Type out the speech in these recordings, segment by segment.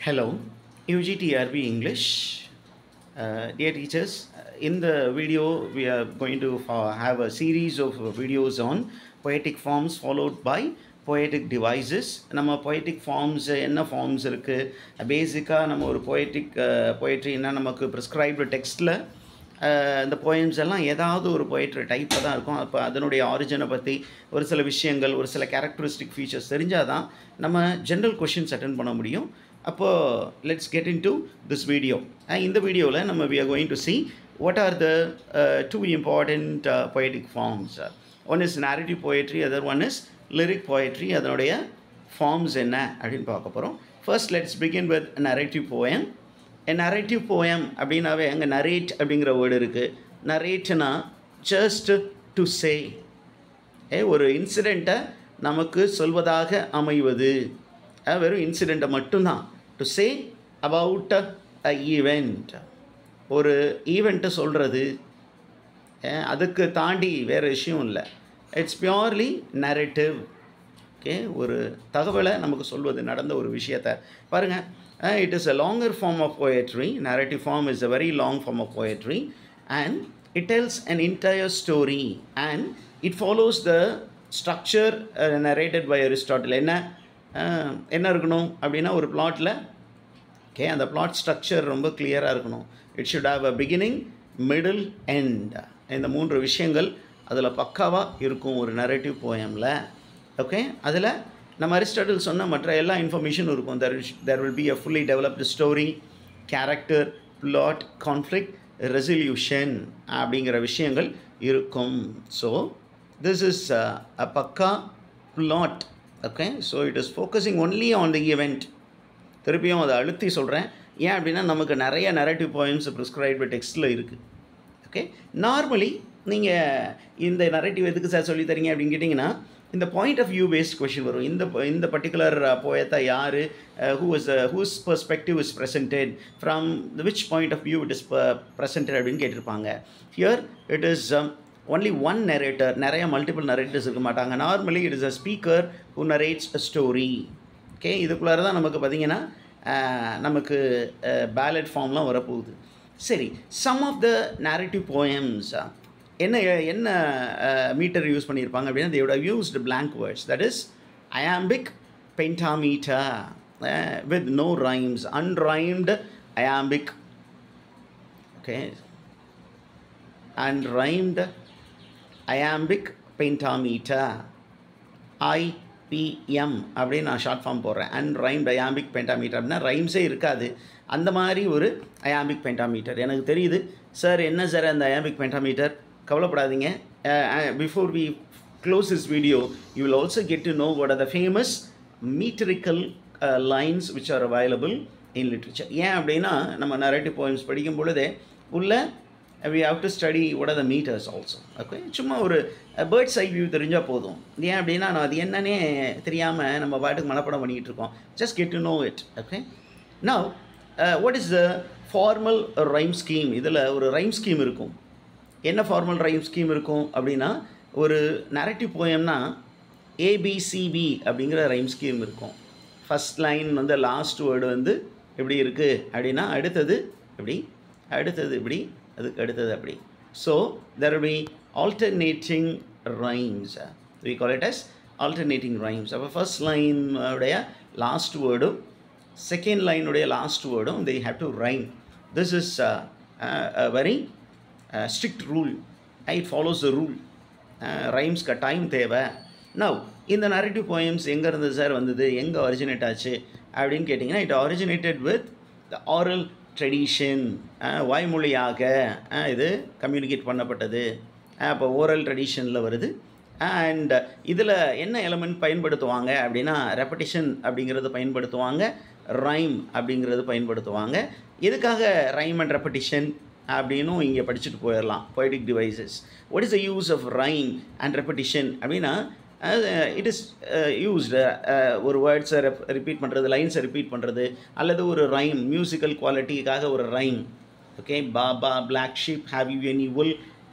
Hello, UGTRB English. Uh, dear teachers, in the video we are going to uh, have a series of videos on poetic forms followed by poetic devices நம்ம poetic forms என்ன forms இருக்குது பேசிக்காக நம்ம ஒரு poetic poetryனா நமக்கு prescribed டெக்ஸ்ட்டில் இந்த poems எல்லாம் ஏதாவது ஒரு poetry டைப்பில் தான் இருக்கும் அப்போ அதனுடைய ஆரிஜினை பற்றி ஒரு சில விஷயங்கள் ஒரு சில கேரக்டரிஸ்டிக் ஃபீச்சர்ஸ் தெரிஞ்சால் தான் நம்ம ஜென்ரல் கொஷின்ஸ் அட்டன் பண்ண முடியும் அப்போது let's get into this video இந்த வீடியோவில் நம்ம we are going to see what are the two important poetic forms one is narrative poetry other one is lyric poetry அதனுடைய ஃபார்ம்ஸ் என்ன அப்படின்னு பார்க்க போகிறோம் first let's begin with narrative poem a narrative poem அப்படின்னாவே அங்கே narrate அப்படிங்கிற word இருக்குது நரேட்னா just to say ஏ ஒரு இன்சிடெண்ட்டை நமக்கு சொல்வதாக அமைவது அஹ் வெறும் இன்சிடெண்ட்டை மட்டும்தான் to say about a event ஒரு ஈவெண்ட்டை சொல்கிறது அதுக்கு தாண்டி வேறு விஷயம் இல்லை இட்ஸ் பியோர்லி நரேட்டிவ் ஓகே ஒரு தகவலை நமக்கு சொல்வது நடந்த ஒரு விஷயத்தை பாருங்கள் it is a longer form of poetry narrative form is a very long form of poetry and it tells an entire story and it follows the structure narrated by Aristotle என்ன அஹ், என்ன இருக்கணும் அப்படின்னா ஒரு பிளாட்டில் ஓகே அந்த plot structure ரொம்ப கிளியராக இருக்கணும் it should have a beginning middle end இந்த மூன்று விஷயங்கள் அதில் பக்காவாக இருக்கும் ஒரு நரேட்டிவ் போயமில் ஓகே அதில் நம்ம அரிஸ்டாட்டில் சொன்ன மற்ற எல்லா இன்ஃபர்மேஷனும் இருக்கும் there there will be a fully developed story character plot conflict resolution அப்படிங்கிற விஷயங்கள் இருக்கும் ஸோ திஸ் இஸ் அ பக்கா plot okay so it is focusing only on the event திருப்பியும் அதை அழுத்தி சொல்கிறேன் ஏன் அப்படின்னா நமக்கு நிறைய நரேட்டிவ் பாயிண்ட்ஸ் ப்ரிஸ்கிரைப்டு டெக்ஸ்ட்டில் இருக்குது ஓகே நார்மலி நீங்கள் இந்த நரேட்டிவ் எதுக்கு சார் சொல்லி தரீங்க அப்படின்னு கேட்டிங்கன்னா இந்த point of view based question வரும் இந்த இந்த பர்டிகுலர் போயத்தை யார் who is whose perspective is presented from which point of view it is presented அப்படின்னு கேட்டிருப்பாங்க here it is only one narrator நிறைய மல்டிபிள் நரேட்டர்ஸ் இருக்க மாட்டாங்க normally it is a speaker who narrates a story okay இதுக்குள்ளார தான் நமக்கு பார்த்திங்கன்னா அஹ், நமக்கு பேலட் ஃபார்ம்லாம் வரப்போகுது சரி some of the narrative poems uh, என்ன என்ன மீட்டர் யூஸ் பண்ணியிருப்பாங்க அப்படின்னா they would have used blank words that is iambic pentameter uh, with no rhymes unrhymed iambic okay unrhymed iambic pentameter IPM அப்படின்னு நான் ஷார்ட் ஃபார்ம் போடுறேன் and rhyme iambic pentameter அப்படின்னா ரைம்ஸே இருக்காது அந்த மாதிரி ஒரு அயாம்பிக் பென்டாமீட்டர் எனக்கு தெரியுது சார் என்ன சார் அந்த அயாம்பிக் பென்டாமீட்டர் கவலைப்படாதீங்க before we close this video you will also get to know what are the famous metrical lines which are available in literature ஏன் அப்படின்னா நம்ம நரேட்டிவ் போயம்ஸ் படிக்கும் பொழுதே உள்ள we have to study what are the meters also okay சும்மா ஒரு birds ஐ view தெரிஞ்சால் போதும் ஏன் அப்படின்னா நான் அது என்னன்னே தெரியாமல் நம்ம பாட்டுக்கு மனப்பாடம் பண்ணிக்கிட்டு இருக்கோம் just get to know it okay now what is the formal rhyme scheme இதில் ஒரு ரைம் ஸ்கீம் இருக்கும் என்ன ஃபார்மல் ரைம் ஸ்கீம் இருக்கும் அப்படின்னா ஒரு நரேட்டிவ் போயம்னா ஏபிசிபி அப்படிங்கிற ரைம் ஸ்கீம் இருக்கும் ஃபஸ்ட் லைன் வந்து லாஸ்ட் வேர்டு வந்து எப்படி இருக்குது அப்படின்னா அடுத்தது எப்படி அடுத்தது இப்படி அதுக்கு அடுத்தது அப்படி so there will be alternating rhymes we call it as alternating rhymes அப்போ ஃபர்ஸ்ட் லைன் உடைய லாஸ்ட் வேர்டும் செகண்ட் லைனுடைய லாஸ்ட் வேர்டும் they have to rhyme this is uh, uh, a very uh, strict rule it follows the rule ரைம்ஸ் கட்டாயம் தேவை now இந்த narrative poems எங்கே இருந்தது சார் வந்தது எங்கே ஒரிஜினேட் ஆச்சு அப்படின்னு கேட்டிங்கன்னா it originated with the oral tradition வாய்மொழியாக அஹ், இது கம்யூனிகேட் பண்ணப்பட்டது அப்போ ஓரல் ட்ரெடிஷனில் வருது அண்ட் இதில் என்ன எலமெண்ட் பயன்படுத்துவாங்க அப்படின்னா ரெப்படிஷன் அப்படிங்கிறது பயன்படுத்துவாங்க ரைம் அப்படிங்கிறது பயன்படுத்துவாங்க எதுக்காக ரைம் அண்ட் ரெப்படிஷன் அப்படின்னும் இங்கே படிச்சுட்டு போயிடலாம் poetic devices what is the use of rhyme and repetition அப்படின்னா இட் இஸ் யூஸ்டு ஒரு வேர்ட்ஸை ரிப்பீட் பண்ணுறது லைன்ஸை ரிப்பீட் பண்ணுறது அல்லது ஒரு ரைம் மியூசிக்கல் குவாலிட்டிக்காக ஒரு rhyme okay baa baa black sheep have you any wool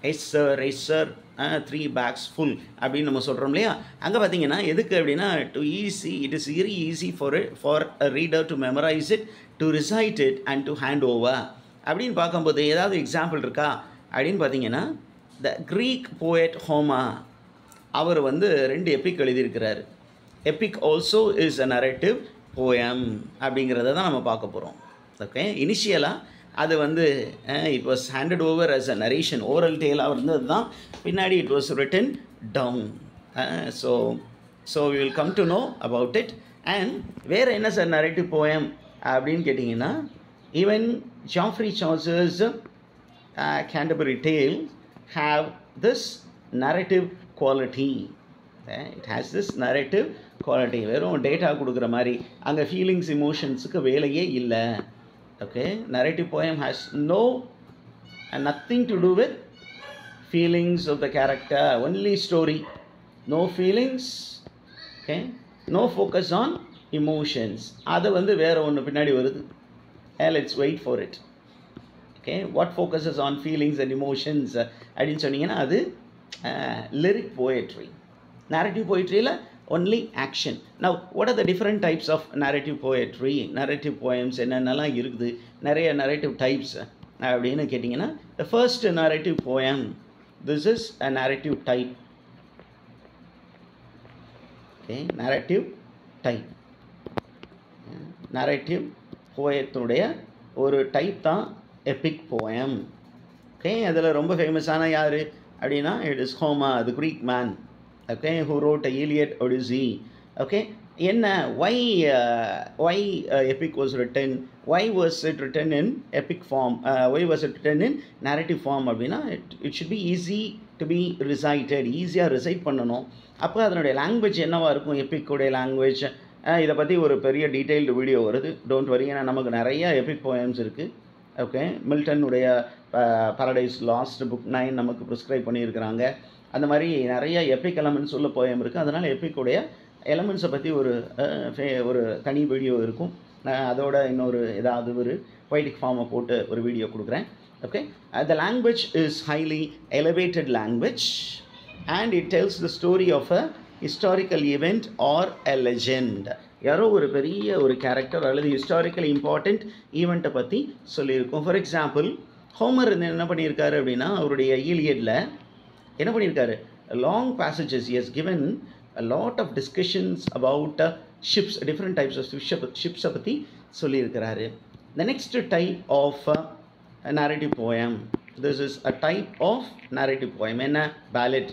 yes sir yes sir three bags full அப்படின்னு நம்ம சொல்கிறோம் இல்லையா அங்கே பார்த்தீங்கன்னா எதுக்கு அப்படின்னா to easy it is very easy for for a reader to memorise it to recite it and to hand over அப்படின்னு பார்க்கும்போது ஏதாவது எக்ஸாம்பிள் இருக்கா அப்படின்னு பார்த்தீங்கன்னா த க்ரீக் போயட் ஹோமா அவர் வந்து ரெண்டு எப்பிக் எழுதியிருக்கிறார் epic also is a narrative poem அப்படிங்கிறத தான் நம்ம பார்க்க போகிறோம் ஓகே இனிஷியலாக அது வந்து it was handed over as a narration oral டேலாக இருந்தது தான் பின்னாடி it was written down so so we will come to know about it and வேறு என்ன சார் நரேட்டிவ் போயம் அப்படின்னு கேட்டிங்கன்னா even Geoffrey Chaucer's Canterbury tale have this narrative quality it has this narrative quality வெறும் data கொடுக்குற மாதிரி அங்கே feelings இமோஷன்ஸுக்கு வேலையே இல்லை okay narrative poem has no nothing to do with feelings of the character only story no feelings okay no focus on emotions அது வந்து வேறு ஒன்று பின்னாடி வருது let's wait for it okay what focuses on feelings and emotions அப்படின்னு சொன்னீங்கன்னா அது lyric poetry narrative போயட்ரியில் only action now what are the different types of narrative poetry narrative poems என்னென்னலாம் இருக்குது நிறைய narrative டைப்ஸ் அப்படின்னு கேட்டிங்கன்னா the first narrative poem this is a narrative type okay narrative type narrative போயத்தினுடைய ஒரு type தான் Epic poem okay அதில் ரொம்ப ஃபேமஸான யார் அப்படின்னா it is Homer the Greek man okay who wrote Iliad Odyssey okay என்ன why why epic was written why was it written in epic form why was it written in narrative form அப்படின்னா it it should be easy to be recited ஈஸியாக recite பண்ணணும் அப்போ அதனுடைய language என்னவாக இருக்கும் எப்பிக்குடைய language இதை பற்றி ஒரு பெரிய டீட்டெயில்டு வீடியோ வருது டோன்ட் வரி ஏன்னா நமக்கு நிறைய எபிக் போயம்ஸ் இருக்குது ஓகே மில்டனுடைய பரடைஸ் லாஸ்ட் புக் நைன் நமக்கு ப்ரிஸ்கிரைப் பண்ணியிருக்கிறாங்க அந்த மாதிரி நிறைய எபிக் எலமெண்ட்ஸ் உள்ள போயம் இருக்குது அதனால் எப்பிக்குடைய எலமெண்ட்ஸை பற்றி ஒரு ஒரு தனி வீடியோ இருக்கும் நான் அதோட இன்னொரு ஏதாவது ஒரு பொய்டிக் ஃபார்மை போட்டு ஒரு வீடியோ கொடுக்குறேன் okay the language is highly elevated language and it tells the story of a historical event or a legend யாரோ ஒரு பெரிய ஒரு கேரக்டர் அல்லது ஹிஸ்டாரிக்கல் இம்பார்ட்டண்ட் ஈவெண்ட்டை பற்றி சொல்லியிருக்கோம் ஃபார் எக்ஸாம்பிள் ஹோமர் என்ன பண்ணியிருக்காரு அப்படின்னா அவருடைய ஈலியடில் என்ன பண்ணியிருக்காரு long passages is given a lot of discussions about uh, ships different types of ship ஷிப்ஸை பற்றி சொல்லியிருக்கிறாரு the next type of uh, narrative poem this is a type of narrative poem என்ன ballad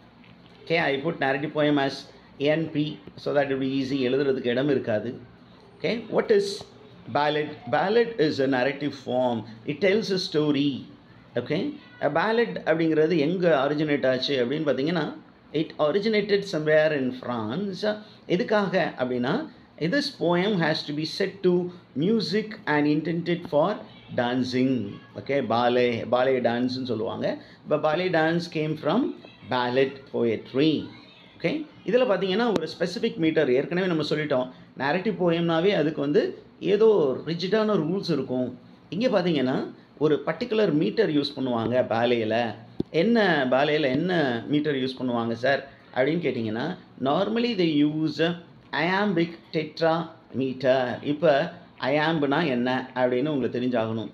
okay i put narrative poem as np so that it will be easy எழுதுறதுக்கு இடம் இருக்காது okay what is ballad ballad is a narrative form it tells a story okay a ballad அப்படிங்கிறது எங்கே originate ஆச்சு அப்படின்னு பார்த்தீங்கன்னா it originated somewhere in France எதுக்காக அப்படின்னா this poem has to be set to music and intended for dancing okay ballet ballet dance னு சொல்லுவாங்க இப்போ ballet dance came from ballad poetry okay இதில் பார்த்தீங்கன்னா ஒரு ஸ்பெசிஃபிக் மீட்டர் ஏற்கனவே நம்ம சொல்லிட்டோம் நேரட்டிவ் போயம்னாவே அதுக்கு வந்து ஏதோ ரிஜிடான ரூல்ஸ் இருக்கும் இங்கே பார்த்தீங்கன்னா ஒரு பர்டிகுலர் மீட்டர் யூஸ் பண்ணுவாங்க பேலேயில் என்ன பேலேயில் என்ன மீட்டர் யூஸ் பண்ணுவாங்க சார் அப்படின்னு கேட்டிங்கன்னா normally they use iambic tetrameter இப்போ அயாம்புனா என்ன அப்படின்னு உங்களுக்கு தெரிஞ்சாகணும்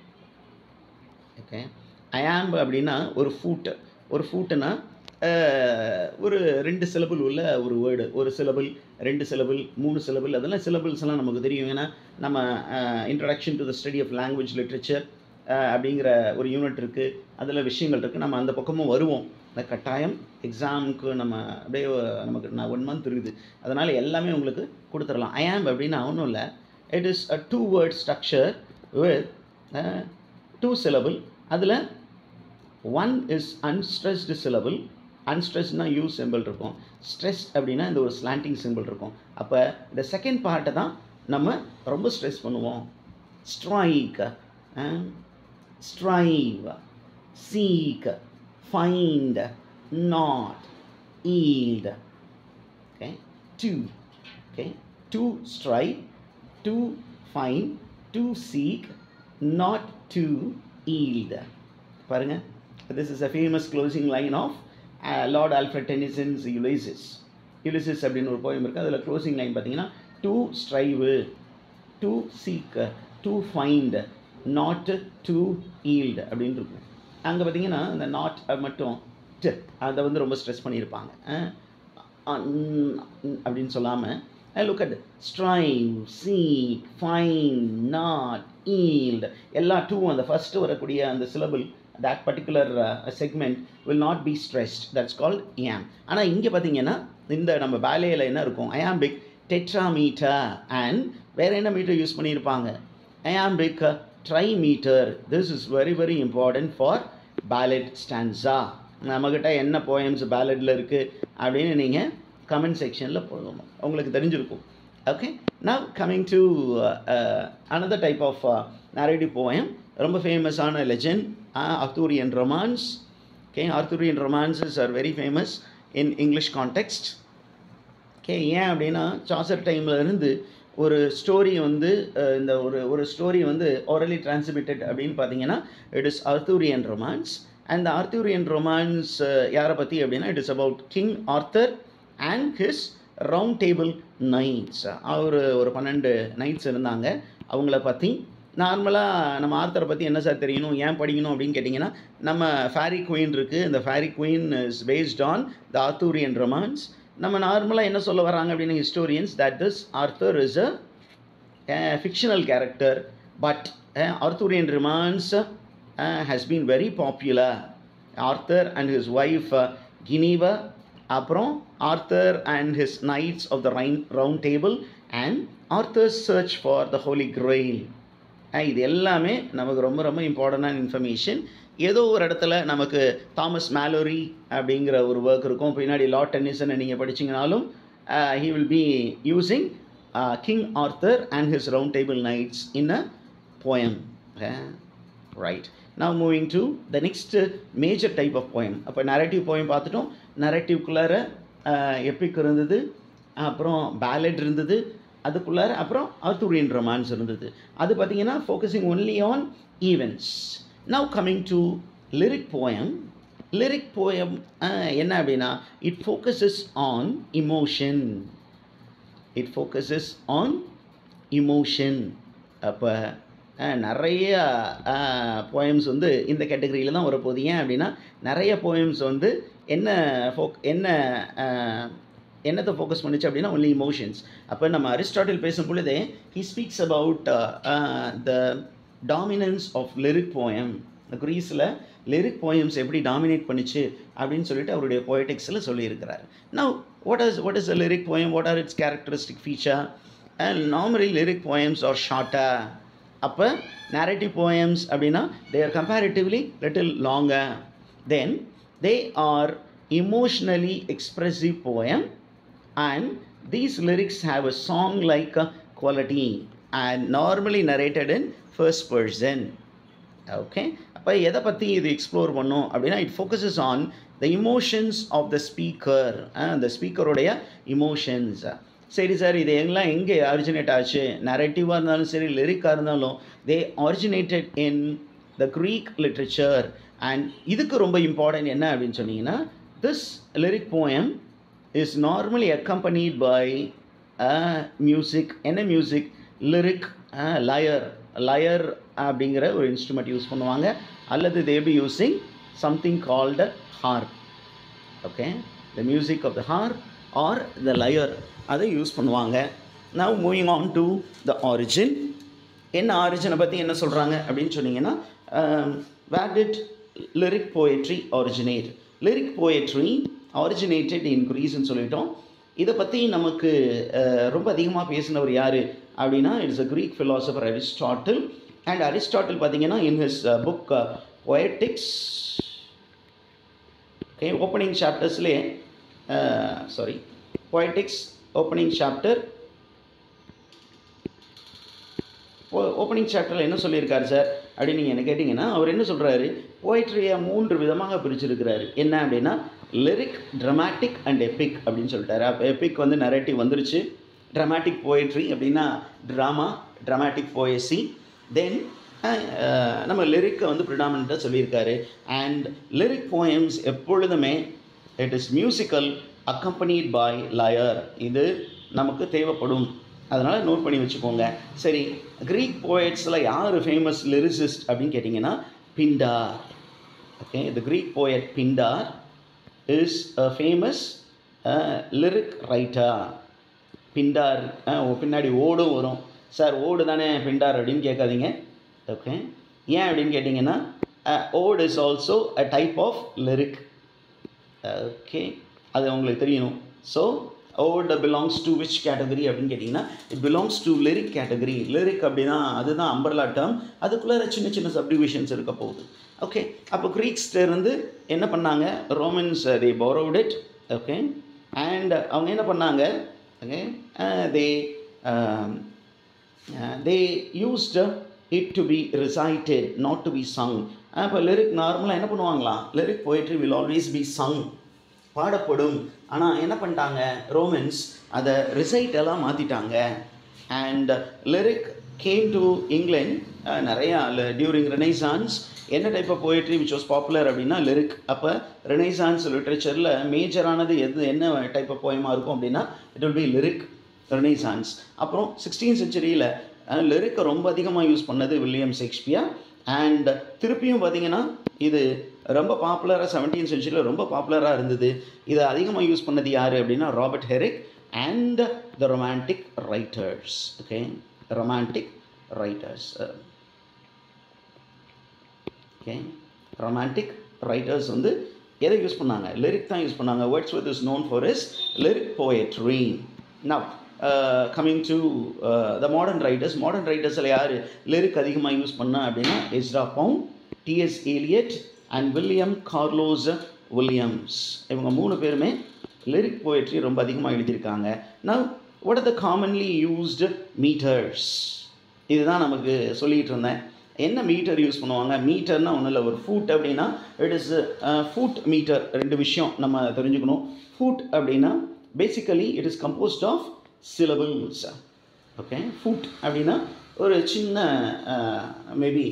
ஓகே அயாம்பு அப்படின்னா ஒரு ஃபூட்டு ஒரு ஃபூட்டுனா ஒரு ரெண்டு சிலபிள் உள்ள ஒரு வேர்டு ஒரு சிலபிள் ரெண்டு சிலபிள் மூணு சிலபிள் அதெல்லாம் சிலபிள்ஸ் எல்லாம் நமக்கு தெரியும் ஏன்னா நம்ம introduction to the study of language literature அப்படிங்கிற ஒரு யூனிட் இருக்குது அதில் விஷயங்கள் இருக்குது நம்ம அந்த பக்கமும் வருவோம் இந்த கட்டாயம் எக்ஸாமுக்கு நம்ம அப்படியே நமக்கு நான் ஒன் மந்த் இருக்குது அதனால் எல்லாமே உங்களுக்கு கொடுத்துடலாம் ஐஆம் அப்படின்னா ஒன்றும் இல்லை it is a two word structure with two syllable அதில் ஒன் இஸ் அன்ஸ்ட்ரெஸ்டு சிலபிள் அன்ஸ்ட்ரெஸ்ட்னா யூ சிம்பிள் இருக்கும் ஸ்ட்ரெஸ் அப்படின்னா இந்த ஒரு ஸ்லாண்டிங் சிம்பிள் இருக்கும் அப்போ இந்த செகண்ட் பார்ட்டை தான் நம்ம ரொம்ப ஸ்ட்ரெஸ் பண்ணுவோம் strike strive, seek, find, not, yield. Okay, to, okay, to strive, to find, to seek, not to yield. பாருங்க this is a famous closing line of uh, Lord Alfred Tennyson's Ulysses. Ulysses அப்படின்னு ஒரு poem இருக்குது அதில் closing line பார்த்தீங்கன்னா to strive to seek to find not to yield அப்படின்னு இருக்கும் அங்கே பார்த்தீங்கன்னா இந்த நாட் மட்டும் ட் அதை வந்து ரொம்ப ஸ்ட்ரெஸ் பண்ணியிருப்பாங்க அஹ், அன்- அப்படின்னு சொல்லாமல் look at strive seek find not yield எல்லா டூ அந்த ஃபஸ்ட்டு வரக்கூடிய அந்த syllable that particular segment will not be stressed that's called iamb ஆனால் இங்கே பார்த்தீங்கன்னா இந்த நம்ம பேலேயில் என்ன இருக்கும் அயாம்பிக் டெட்ராமீட்டர் அண்ட் வேறு என்ன மீட்டர் யூஸ் பண்ணியிருப்பாங்க iambic trimeter this is very very important for ballad stanza நம்மக்கிட்ட என்ன போயம்ஸ் பேலட்டில் இருக்குது அப்படின்னு நீங்கள் கமெண்ட் செக்ஷனில் போடணும் உங்களுக்கு தெரிஞ்சிருக்கும் okay now coming to another type of narrative poem ரொம்ப ஃபேமஸான legend Arthurian romance okay Arthurian romances are very famous in English context okay ஏன் அப்படின்னா சாசர் டைமில் இருந்து ஒரு ஸ்டோரி வந்து அஹ், இந்த ஒரு ஒரு ஸ்டோரி வந்து orally transmitted அப்படின்னு பார்த்தீங்கன்னா it is Arthurian romance and Arthurian romance யாரை பற்றி அப்படின்னா it is about King Arthur and his round table knights அவர் ஒரு பன்னெண்டு நைட்ஸ் இருந்தாங்க அவங்கள பற்றி நார்மலாக நம்ம ஆர்த்தரை பற்றி என்ன சார் தெரியணும் ஏன் படிக்கணும் அப்படின்னு கேட்டிங்கன்னா நம்ம ஃபேரி குயின் இருக்குது இந்த fairy queen is based on the Arthurian romance நம்ம நார்மலாக என்ன சொல்ல வராங்க அப்படின்னு historians that this Arthur is a fictional character but uh, Arthurian romance uh, has been very popular. Arthur and his wife uh, Guinevere, அப்புறம் Arthur and his knights of the reign round table and Arthur's search for the holy grail இது எல்லாமே நமக்கு ரொம்ப ரொம்ப இம்பார்ட்டண்டான information ஏதோ ஒரு இடத்துல நமக்கு தாமஸ் மேலோரி அப்படிங்கிற ஒரு ஒர்க் இருக்கும் பின்னாடி லார்ட் டென்னிசனை நீங்கள் படிச்சீங்கனாலும் he will be using King Arthur and his round table knights in a poem right now moving to the next major type of poem அப்போ நரேட்டிவ் போயம் பார்த்துட்டோம் நரேட்டிவ்குள்ளார எப்பிக் இருந்தது அப்புறம் பேலட் இருந்தது அதுக்குள்ளார அப்புறம் ஆர்த்தூரியன் ரொமான்ஸ் இருந்தது அது பார்த்தீங்கன்னா focusing only on events now coming to lyric poem lyric poem என்ன அப்படின்னா it focuses on emotion it focuses on emotion அப்போ நிறைய போயம்ஸ் வந்து இந்த கேட்டகரியில் தான் வரப்போகுது ஏன் அப்படின்னா நிறைய போயம்ஸ் வந்து என்ன ஃபோக் என்ன அஹ், என்னத்தை ஃபோக்கஸ் பண்ணுச்சு அப்படின்னா ஒன்லி இமோஷன்ஸ் அப்போ நம்ம அரிஸ்டாட்டில் பேசும் பொழுதே he speaks about the dominance of lyric poem க்ரீஸில் லிரிக் போயம்ஸ் எப்படி டாமினேட் பண்ணுச்சு அப்படின்னு சொல்லிட்டு அவருடைய போயட்டிக்ஸில் சொல்லியிருக்கிறார் now what is what is a lyric poem what are its characteristic feature and normally lyric poems are ஷார்ட்டாக அப்போ narrative poems அப்படின்னா they are comparatively little longer then they are emotionally expressive poem and these lyrics have a song like quality and normally narrated in first person okay அப்போ எதை பற்றி இது explore பண்ணும் அப்படின்னா it focuses on the emotions of the speaker அந்த ஸ்பீக்கருடைய emotions சரி sir இது எல்லாம் எங்கே ஆரிஜினேட் ஆச்சு நரேட்டிவாக இருந்தாலும் சரி லிரிக்காக இருந்தாலும் they originated in the Greek literature and இதுக்கு ரொம்ப இம்பார்ட்டன்ட் என்ன அப்படின்னு சொன்னீங்கன்னா this lyric poem is normally accompanied by music என்ன மியூசிக் லிரிக் லயர் லயர் அப்படிங்கிற ஒரு இன்ஸ்ட்ருமெண்ட் யூஸ் பண்ணுவாங்க அல்லது they be using something called harp okay the music of the harp or the lyre அதை யூஸ் பண்ணுவாங்க now moving on to the origin என்ன ஆரிஜினை பற்றி என்ன சொல்கிறாங்க அப்படின்னு சொன்னீங்கன்னா where did lyric poetry originate lyric poetry originated in க்ரீஸ்ன்னு சொல்லிட்டோம் இதை பற்றி நமக்கு அஹ், ரொம்ப அதிகமாக பேசினவர் யார் அப்படின்னா it's a Greek philosopher Aristotle and Aristotle பார்த்தீங்கன்னா in his book poetics okay opening சாப்டர்ஸ்லேயே sorry poetics opening chapter opening சாப்டரில் என்ன சொல்லியிருக்காரு சார் அப்படின்னு நீங்கள் என்ன கேட்டிங்கன்னா அவர் என்ன சொல்கிறாரு போய்ட்ரியை மூன்று விதமாக பிரிச்சிருக்கிறாரு என்ன அப்படின்னா லிரிக் ட்ரமாட்டிக் அண்ட் எபிக் அப்படின்னு சொல்லிட்டாரு அப்போ எபிக் வந்து நரேட்டிவ் வந்துருச்சு ட்ரமாட்டிக் போயட்ரி அப்படின்னா drama dramatic poesy then ah, நம்ம லிரிக்கை வந்து ப்ரிடாமினாக சொல்லியிருக்காரு அண்ட் லிரிக் போயம்ஸ் எப்பொழுதுமே it is musical accompanied by lyre இது நமக்கு தேவைப்படும் அதனால் நோட் பண்ணி வச்சுக்கோங்க சரி க்ரீக் போயட்ஸில் யார் ஃபேமஸ் லிரிசிஸ்ட் அப்படின்னு கேட்டிங்கன்னா Pindar okay the Greek poet Pindar is a famous lyric writer Pindar ah, ஓ, பின்னாடி ஓடும் வரும் சார் ஓடு தானே பிண்டார் அப்படின்னு கேட்காதீங்க ஓகே ஏன் அப்படின்னு கேட்டிங்கன்னா ode is also a type of lyric okay அது உங்களுக்கு தெரியணும் so ode belongs to which category அப்படின்னு கேட்டிங்கன்னா it belongs to lyric category lyric அப்படின்னா அதுதான் அம்பர்லா டேர்ம் அதுக்குள்ளே சின்ன சின்ன சப்டிவிஷன்ஸ் இருக்க போகுது ஓகே அப்போ இருந்து என்ன பண்ணாங்க Romans they borrowed it okay and அவங்க என்ன பண்ணாங்க okay they they used it to be recited not to be sung அப்போ லிரிக் நார்மலாக என்ன பண்ணுவாங்களாம் lyric poetry will always be sung பாடப்படும் ஆனால் என்ன பண்ணிட்டாங்க ரோமன்ஸ் அதை ரிசைட்டெல்லாம் மாற்றிட்டாங்க and lyric came to England நிறையா டியூரிங் ரெனைசான்ஸ் என்ன type of poetry which was popular அப்படின்னா லிரிக் அப்போ ரெனைசான்ஸ் லிட்ரேச்சரில் மேஜரானது எது என்ன டைப் ஆஃப் போயமாக இருக்கும் அப்படின்னா it will be lyric Renaissance அப்புறம் சிக்ஸ்டீன் செஞ்சுரியில் லிரிக்கை ரொம்ப அதிகமாக யூஸ் பண்ணது வில்லியம் ஷேக்ஸ்பியர் அண்ட் திருப்பியும் பார்த்தீங்கன்னா இது ரொம்ப பாப்புலராக செவன்டீன் செஞ்சுரியில் ரொம்ப பாப்புலராக இருந்தது இதை அதிகமாக யூஸ் பண்ணது யார் அப்படின்னா Robert Herrick and the romantic writers okay romantic writers okay romantic writers வந்து எதை யூஸ் பண்ணாங்க லிரிக் தான் யூஸ் பண்ணாங்க words with is known for is lyric poetry now coming to the modern writers modern ரைட்டர்ஸில் யார் லிரிக் அதிகமாக use பண்ணா அப்படின்னா Ezra Pound TS Eliot and William Carlos Williams இவங்க மூணு பேருமே லிரிக் போயட்ரி ரொம்ப அதிகமாக எழுதியிருக்காங்க now what are the commonly used meters இதுதான் நமக்கு சொல்லிகிட்டு இருந்தேன் என்ன மீட்டர் யூஸ் பண்ணுவாங்க மீட்டர்னா ஒன்றும் இல்லை ஒரு ஃபூட் அப்படின்னா இட் இஸ் ஃபூட் மீட்டர் ரெண்டு விஷயம் நம்ம தெரிஞ்சுக்கணும் ஃபூட் அப்படின்னா basically it is composed of syllables okay foot அப்படின்னா ஒரு சின்ன maybe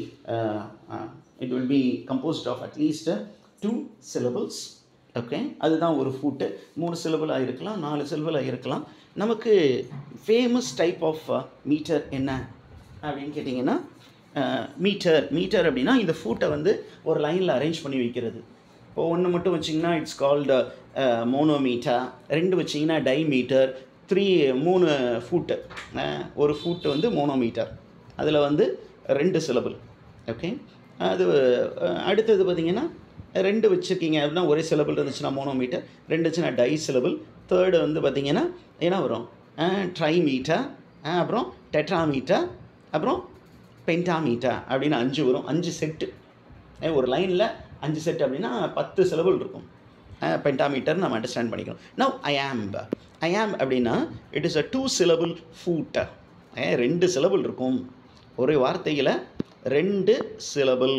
it will be composed of at least two syllables okay அதுதான் ஒரு ஃபுட்டு மூணு சிலபிளாக இருக்கலாம் நாலு சிலபிளாக இருக்கலாம் நமக்கு ஃபேமஸ் டைப் ஆஃப் மீட்டர் என்ன அப்படின்னு கேட்டிங்கன்னா மீட்டர் மீட்டர் அப்படின்னா இந்த ஃபூட்டை வந்து ஒரு லைனில் அரேஞ்ச் பண்ணி வைக்கிறது இப்போ ஒன்று மட்டும் வச்சிங்கன்னா இட்ஸ் கால்டு மோனோமீட்டர் ரெண்டு வச்சிங்கன்னா டை மீட்டர் த்ரீ மூணு ஃபூட்டு ஒரு ஃபூட்டு வந்து மோனோமீட்டர் அதில் வந்து ரெண்டு சிலபிள் ஓகே அது அஹ், அடுத்தது பார்த்திங்கன்னா ரெண்டு வச்சுருக்கீங்க அப்படின்னா ஒரே சிலபிள் இருந்துச்சுன்னா மோனோமீட்டர் ரெண்டு வச்சுன்னா டை சிலபிள் தேர்டு வந்து பார்த்திங்கன்னா என்ன வரும் ட்ரை மீட்டர் அப்புறம் டெட்ராமீட்டர் அப்புறம் பென்டாமீட்டர் அப்படின்னு அஞ்சு வரும் அஞ்சு செட்டு ஒரு லைனில் அஞ்சு செட் அப்படின்னா பத்து சிலபிள் இருக்கும் பென்டாமீட்டர் நம்ம அண்டர்ஸ்டாண்ட் பண்ணிக்கணும் நவ் ஐ ஆம் ஐ ஆம் அப்படின்னா it is a two syllable foot ரெண்டு சிலபிள் இருக்கும் ஒரே வார்த்தையில் ரெண்டு சிலபிள்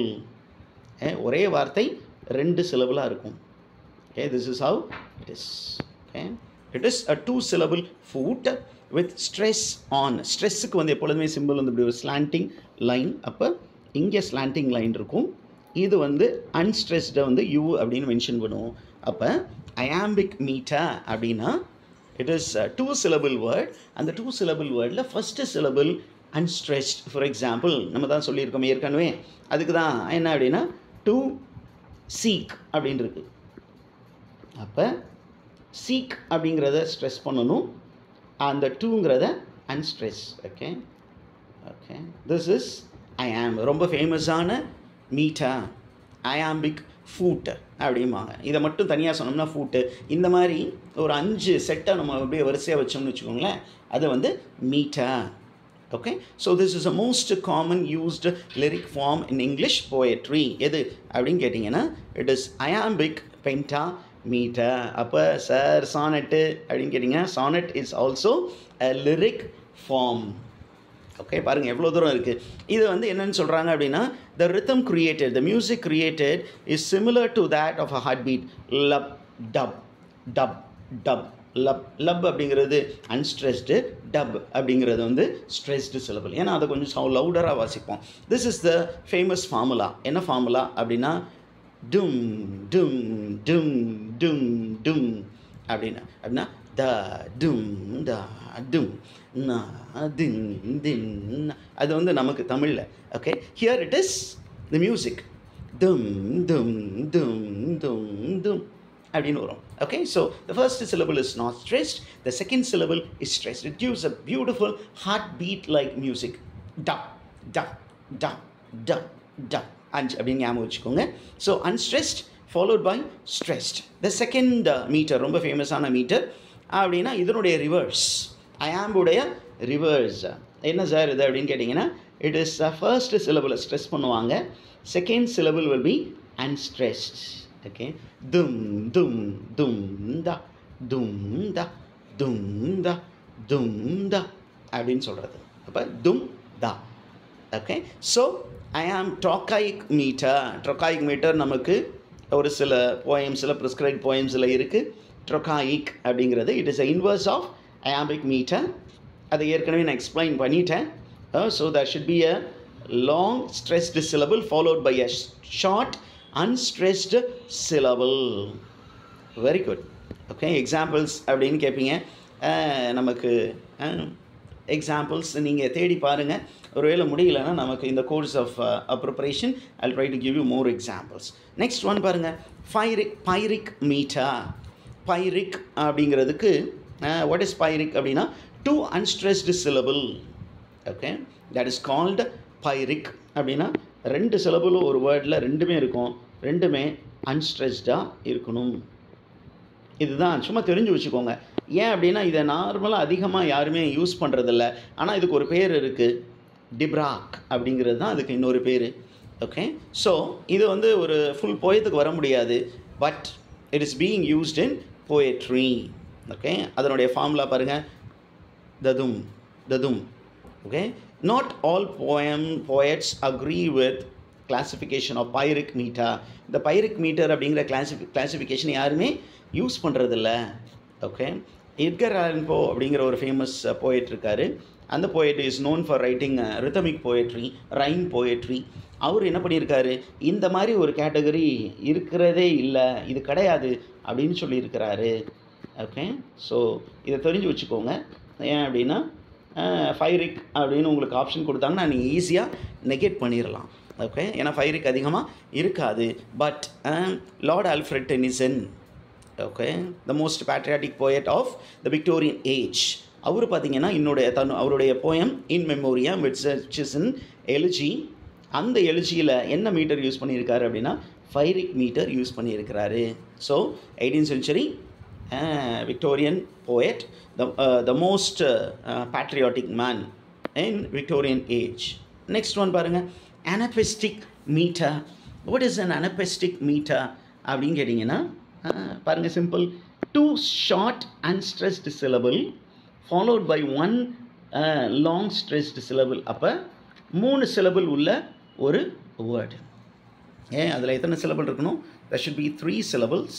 ஒரே வார்த்தை ரெண்டு சிலபிளாக இருக்கும் okay this is how it is okay it is a two syllable foot with stress on ஸ்ட்ரெஸ்ஸுக்கு வந்து எப்பொழுதுமே சிம்பிள் வந்து இப்படி ஒரு ஸ்லாண்டிங் லைன் அப்போ இங்கே ஸ்லாண்டிங் லைன் இருக்கும் இது வந்து அன்ஸ்ட்ரெஸ்டை வந்து யூ அப்படின்னு மென்ஷன் பண்ணுவோம் அப்போ அயாம்பிக் மீட்டா அப்படின்னா it is two syllable word அந்த டூ சிலபிள் வேர்டில் first syllable unstressed for example நம்ம தான் சொல்லியிருக்கோம் ஏற்கனவே அதுக்கு தான் என்ன அப்படின்னா டூ சீக் அப்படின்னு இருக்கு அப்போ சீக் அப்படிங்கிறத ஸ்ட்ரெஸ் பண்ணணும் அந்த டூங்கிறத unstress okay okay this is I am ரொம்ப ஃபேமஸான மீட்டா அயாம்பிக் ஃபூட் அப்படிம்பாங்க இதை மட்டும் தனியாக சொன்னோம்னா ஃபூட்டு இந்த மாதிரி ஒரு அஞ்சு செட்டை நம்ம அப்படியே வரிசையாக வச்சோம்னு வச்சுக்கோங்களேன் அது வந்து metre okay so this is a most common used lyric form in English poetry எது அப்படின்னு கேட்டிங்கன்னா it is iambic pentameter அப்போ சார் சானட்டு அப்படின்னு கேட்டிங்கன்னா sonnet is also a lyric form okay பாருங்கள் எவ்வளோ தூரம் இருக்குது இது வந்து என்னன்னு சொல்கிறாங்க அப்படின்னா the rhythm created the music created is similar to that of a heart beat lub dub dub dub lub lub அப்படிங்கிறது அன்ஸ்ட்ரெஸ்டு டப் அப்படிங்கிறது வந்து ஸ்ட்ரெஸ்டு சிலபிள் ஏன்னா அதை கொஞ்சம் சவு லவுடராக வாசிப்போம் this is the famous formula என்ன ஃபார்முலா அப்படின்னா டும் டும் டும் டும் டும் அப்படின்னு அப்படின்னா த டும் த டும் நா தின் தின் நா. அது வந்து நமக்கு தமிழில் okay here it is the music தும் தும் தும் தும் தும் அப்படின்னு வரும் okay so the first syllable is not stressed the second syllable is stressed it gives a beautiful heart beat like music da da da da da அஞ்சு அப்படின்னு ஞாபகம் வச்சுக்கோங்க so unstressed followed by stressed the second metre ரொம்ப ஃபேமஸான metre அப்படின்னா இதனுடைய reverse அயாம்புடைய reverse என்ன சார் இது அப்படின்னு கேட்டிங்கன்னா இட் இஸ் ஃபர்ஸ்ட் சிலபிளை ஸ்ட்ரெஸ் பண்ணுவாங்க second syllable will be unstressed okay dum dum dum da dum da dum da dum da அப்படின்னு சொல்கிறது அப்போ தும் தா ஓகே ஸோ ஐ ஆம் ட்ரோக்காயிக் மீட்டர் ட்ரோக்காயிக் மீட்டர் நமக்கு ஒரு சில போயம்ஸில் ப்ரிஸ்கிரைப் போயம்ஸில் இருக்குது ட்ரோக்காயிக் அப்படிங்கிறது it is a inverse of iambic metre அதை ஏற்கனவே நான் எக்ஸ்பிளைன் பண்ணிட்டேன் so that should be a long stressed syllable followed by a short unstressed syllable very good okay examples அப்படின்னு கேட்பீங்க அஹ், நமக்கு எக்ஸாம்பிள்ஸ் நீங்கள் தேடி பாருங்கள் ஒருவேளை முடியலன்னா நமக்கு இந்த course of preparation I try to give you more examples next one பாருங்கள் ஃபைரிக் பைரிக் மீட்டா பைரிக் அப்படிங்கிறதுக்கு வாட் இஸ் பைரிக் அப்படின்னா two unstressed syllable okay that is called pyrrhic அப்படின்னா ரெண்டு சிலபிளும் ஒரு வேர்டில் ரெண்டுமே இருக்கும் ரெண்டுமே அன்ஸ்ட்ரெஸ்டாக இருக்கணும் இதுதான் சும்மா தெரிஞ்சு வச்சுக்கோங்க ஏன் அப்படின்னா இதை நார்மலாக அதிகமாக யாருமே யூஸ் பண்ணுறதில்ல ஆனால் இதுக்கு ஒரு பேர் இருக்குது டிப்ராக் அப்படிங்கிறது தான் அதுக்கு இன்னொரு பேர் ஓகே ஸோ இது வந்து ஒரு ஃபுல் போயத்துக்கு வர முடியாது but it is being used in poetry okay அதனுடைய ஃபார்முலா பாருங்கள் ததும் ததும் okay not all poem poets agree with classification of pyrrhic meter இந்த பைரிக் மீட்டர் அப்படிங்கிற கிளாசிஃபி கிளாசிஃபிகேஷன் யாருமே யூஸ் பண்ணுறதில்ல ஓகே எட்கர் ஆலன்போ அப்படிங்கிற ஒரு ஃபேமஸ் போயட் இருக்கார் அந்த poet is known for writing rhythmic poetry rhyme poetry அவர் என்ன பண்ணியிருக்காரு இந்த மாதிரி ஒரு கேட்டகரி இருக்கிறதே இல்லை இது கிடையாது அப்படின்னு சொல்லியிருக்கிறாரு ஓகே ஸோ இதை தெரிஞ்சு வச்சுக்கோங்க ஏன் அப்படின்னா ஃபைரிக் அப்படின்னு உங்களுக்கு ஆப்ஷன் கொடுத்தாங்கன்னா நீங்கள் ஈஸியாக நெகேட் பண்ணிடலாம் ஓகே ஏன்னா ஃபைரிக் அதிகமாக இருக்காது but Lord Alfred Tennyson okay the most patriotic poet of the Victorian age அவர் பார்த்தீங்கன்னா என்னுடைய தன் அவருடைய போயம் இன் மெமோரியா விட்ஸ் விச் இன் எலிஜி அந்த எழுச்சியில் என்ன மீட்டர் யூஸ் பண்ணியிருக்காரு அப்படின்னா ஃபைரிக் மீட்டர் யூஸ் பண்ணியிருக்கிறாரு so eighteen century Victorian poet the, uh, the most uh, uh, patriotic man in Victorian age. Next one பாருங்க anapestic meter. What is an anapestic meter? அப்படின்னு கேட்டிங்கன்னா uh, பாருங்க simple two short unstressed syllable followed by one uh, long stressed syllable அப்போ மூணு syllable உள்ள ஒரு word ஏன் அதில் எத்தனை syllable இருக்கணும் there should be three syllables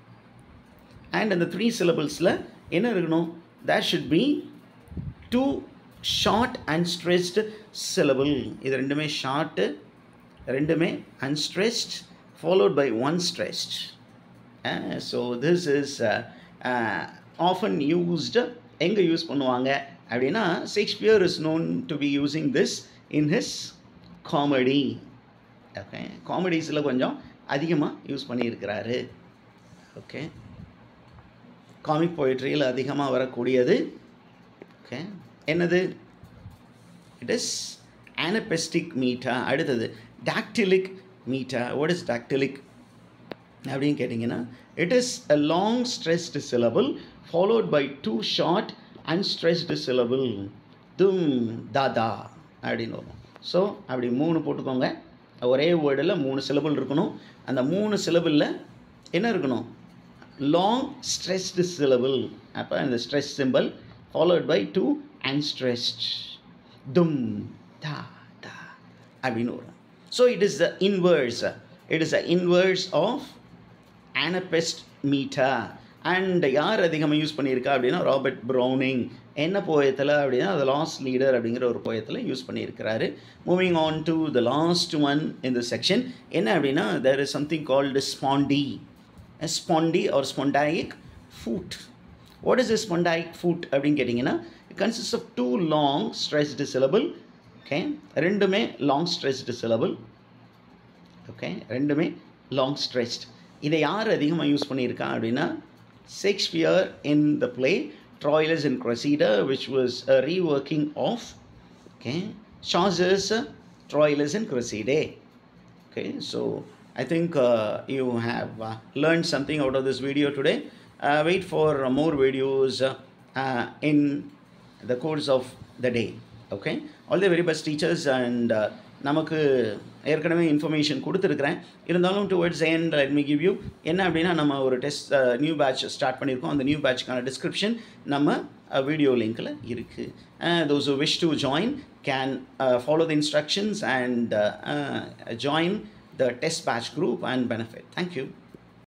and அந்த த்ரீ சிலபிள்ஸில் என்ன இருக்கணும் that should be two short and stressed syllable இது ரெண்டுமே ஷார்ட்டு ரெண்டுமே unstressed followed by one stressed so this is often used எங்கே யூஸ் பண்ணுவாங்க அப்படின்னா Shakespeare is known to be using this in his comedy okay காமெடிஸில் கொஞ்சம் அதிகமாக use பண்ணியிருக்கிறாரு ஓகே காமிக் போயிட்ரியில் அதிகமாக வரக்கூடியது ஓகே என்னது இட் இஸ் ஆனபெஸ்டிக் மீட்டா அடுத்தது dactylic metre what is dactylic அப்படின்னு கேட்டிங்கன்னா it is a long stressed syllable followed by two short unstressed syllable தும் தாதா அப்படின்னு வரும் ஸோ அப்படி மூணு போட்டுக்கோங்க ஒரே வேர்டில் மூணு syllable இருக்கணும் அந்த மூணு syllable-ல என்ன இருக்கணும் லாங் ஸ்ட்ரெஸ்டு syllable அப்போ இந்த stress symbol followed by two unstressed தும் தா தா அப்படின்னு வரும் so it is the inverse it is the inverse of anapest meter and யார் அதிகமாக யூஸ் பண்ணியிருக்கா அப்படின்னா ராபர்ட் ப்ரௌனிங் என்ன போயத்தில் அப்படின்னா அது லாஸ்ட் லீடர் அப்படிங்கிற ஒரு போயத்தில் யூஸ் பண்ணியிருக்கிறாரு moving on to the last one இந்த செக்ஷன் என்ன அப்படின்னா there is something called spondee spondee or spondaic foot what is a spondaic foot அப்படின்னு கேட்டிங்கன்னா consist of two long stressed syllable okay ரெண்டுமே லாங் ஸ்ட்ரெஸ்டு சிலபிள் ஓகே ரெண்டுமே long stretched இதை யார் அதிகமாக யூஸ் பண்ணியிருக்கா அப்படின்னா Shakespeare in the play Troilus in Cressida which was a reworking of okay Chaucer's Troilus in க்ரொசீடே okay so i think uh, you have uh, learned something out of this video today uh, wait for uh, more videos uh, uh, in the course of the day okay all the very best teachers and uh, நமக்கு ஏற்கனவே information கொடுத்துருக்குறேன் இருந்தாலும் towards end let me give you என்ன அப்படின்னா நம்ம ஒரு test new batch start பண்ணியிருக்கோம் அந்த நியூ பேட்ச்க்கான டிஸ்கிரிப்ஷன் நம்ம வீடியோ லிங்க்கில் இருக்குது those wish to join can follow the instructions and join the test batch group and benefit. Thank you.